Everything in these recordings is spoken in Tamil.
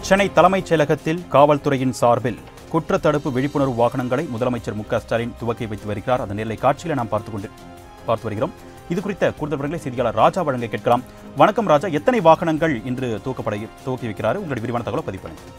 சென்னை தலைமைச் செயலகத்தில் காவல்துறையின் சார்பில் குற்றத்தடுப்பு விழிப்புணர்வு வாகனங்களை முதலமைச்சர் மு க ஸ்டாலின் துவக்கி வைத்து வருகிறார் அந்த நேரலை காட்சியில் நாம் பார்த்து கொண்டு பார்த்து வருகிறோம் இது குறித்த கூடுதல் விவரங்களை செய்தியாளர் ராஜா வழங்க கேட்கலாம் வணக்கம் ராஜா எத்தனை வாகனங்கள் இன்று துவக்கப்பட துவக்கி வைக்கிறார் உங்களுடைய விரிவான தகவலை பதிவு பண்ணுங்க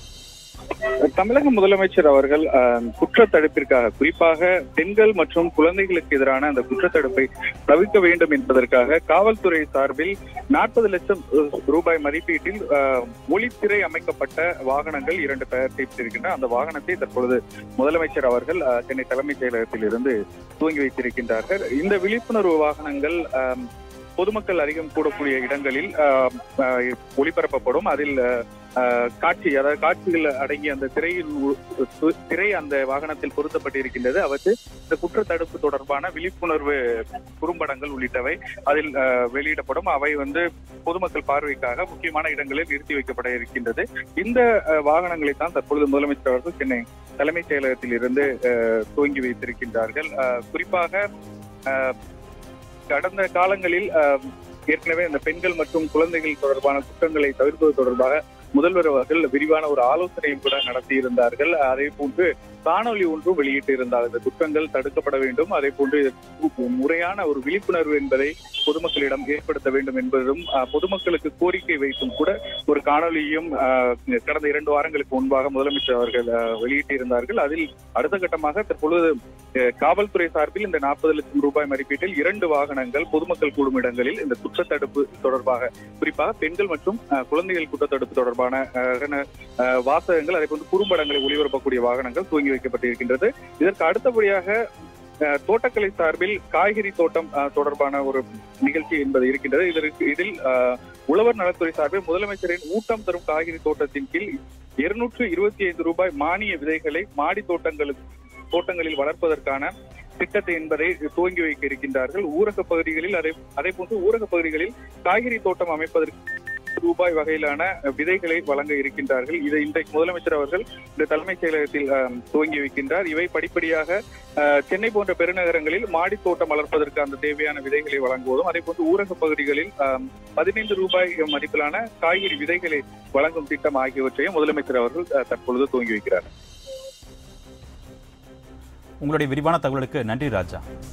தமிழக முதலமைச்சர் அவர்கள் அஹ், குற்றத்தடுப்பிற்காக குறிப்பாக பெண்கள் மற்றும் குழந்தைகளுக்கு எதிரான அந்த குற்றத்தடுப்பை தவிர்க்க வேண்டும் என்பதற்காக காவல்துறை சார்பில் நாற்பது லட்சம் அஹ், ரூபாய் மதிப்பீட்டில் அஹ், ஒளித்திரை அமைக்கப்பட்ட வாகனங்கள் இரண்டு தயார் செய்திருக்கின்றன அந்த வாகனத்தை தற்பொழுது முதலமைச்சர் அவர்கள் அஹ், சென்னை தலைமைச் செயலகத்தில் இருந்து துவங்கி வைத்திருக்கின்றார்கள் இந்த விழிப்புணர்வு வாகனங்கள் அஹ், பொதுமக்கள் அதிகம் கூடக்கூடிய இடங்களில் அஹ், அஹ், ஒளிபரப்பப்படும் அதில் அஹ், அஹ், காட்சி அதாவது காட்சிகள் அடங்கிய அந்த திரையில் உ- து- திரை அந்த வாகனத்தில் பொருத்தப்பட்டிருக்கின்றது அவற்று இந்த குற்றத்தடுப்பு தொடர்பான விழிப்புணர்வு குறும்படங்கள் உள்ளிட்டவை அதில் அஹ், வெளியிடப்படும் அவை வந்து பொதுமக்கள் பார்வைக்காக முக்கியமான இடங்களில் நிறுத்தி வைக்கப்பட இருக்கின்றது இந்த அஹ், வாகனங்களை தான் தற்பொழுது முதலமைச்சர் அவர்கள் சென்னை தலைமைச் செயலகத்தில் இருந்து அஹ், துவங்கி வைத்திருக்கின்றார்கள் அஹ், குறிப்பாக அஹ், கடந்த காலங்களில் அஹ், ஏற்கனவே இந்த பெண்கள் மற்றும் குழந்தைகள் தொடர்பான குற்றங்களை தவிர்ப்பது தொடர்பாக முதல்வர் அவர்கள் விரிவான ஒரு ஆலோசனையும் கூட நடத்தியிருந்தார்கள் அதே போன்று காணொலி ஒன்றும் வெளியிட்டு இருந்தார் இந்த குற்றங்கள் தடுக்கப்பட வேண்டும் அதே போன்று இதற்கு முறையான ஒரு விழிப்புணர்வு என்பதை பொதுமக்களிடம் ஏற்படுத்த வேண்டும் என்பதும் அஹ், பொதுமக்களுக்கு கோரிக்கை வைத்தும் கூட ஒரு காணொலியும் அஹ், கடந்த இரண்டு வாரங்களுக்கு முன்பாக முதலமைச்சர் அவர்கள் அஹ், வெளியிட்டிருந்தார்கள் அதில் அடுத்த கட்டமாக தற்பொழுது அஹ், காவல்துறை சார்பில் இந்த நாற்பது லட்சம் ரூபாய் மதிப்பீட்டில் இரண்டு வாகனங்கள் பொதுமக்கள் கூடும் இடங்களில் இந்த குற்றத்தடுப்பு தொடர்பாக குறிப்பாக பெண்கள் மற்றும் அஹ், குழந்தைகள் குற்றத்தடுப்பு தொடர்பான அஹ், அஹ், வாசகங்கள் அதே போன்று குறும்படங்களை ஒளிபரப்பக்கூடிய வாகனங்கள் துவங்கி வைக்கப்பட்டிருக்கின்றது இதற்கு அடுத்தபடியாக அஹ், தோட்டக்கலை சார்பில் காய்கறி தோட்டம் அஹ், தொடர்பான ஒரு நிகழ்ச்சி என்பது இருக்கின்றது இதற்கு இதில் அஹ், உழவர் நலத்துறை சார்பில் முதலமைச்சரின் ஊட்டம் தரும் காய்கறி தோட்டத்தின் கீழ் இருநூற்று இருபத்தி ஐந்து ரூபாய் மானிய விதைகளை மாடி தோட்டங்களுக்கு தோட்டங்களில் வளர்ப்பதற்கான திட்டத்தை என்பதை துவங்கி வைக்க இருக்கின்றார்கள் ஊரக பகுதிகளில் அதே அதே போன்று ஊரக பகுதிகளில் காய்கறி தோட்டம் அமைப்பதற்கு ரூபாய் வகையிலான விதைகளை வழங்க இருக்கின்றார்கள் இதை இன்றைக்கு முதலமைச்சர் அவர்கள் இந்த தலைமைச் செயலகத்தில் அஹ், துவங்கி வைக்கின்றார் இவை படிப்படியாக அஹ், சென்னை போன்ற பெருநகரங்களில் மாடி தோட்டம் வளர்ப்பதற்கு அந்த தேவையான விதைகளை வழங்குவதும் அதே போன்று ஊரக பகுதிகளில் அஹ், பதினைந்து ரூபாய் மதிப்பிலான காய்கறி விதைகளை வழங்கும் திட்டம் ஆகியவற்றையும் முதலமைச்சர் அவர்கள் அஹ், தற்பொழுது துவங்கி வைக்கிறார் உங்களுடைய விரிவான தகவலுக்கு நன்றி ராஜா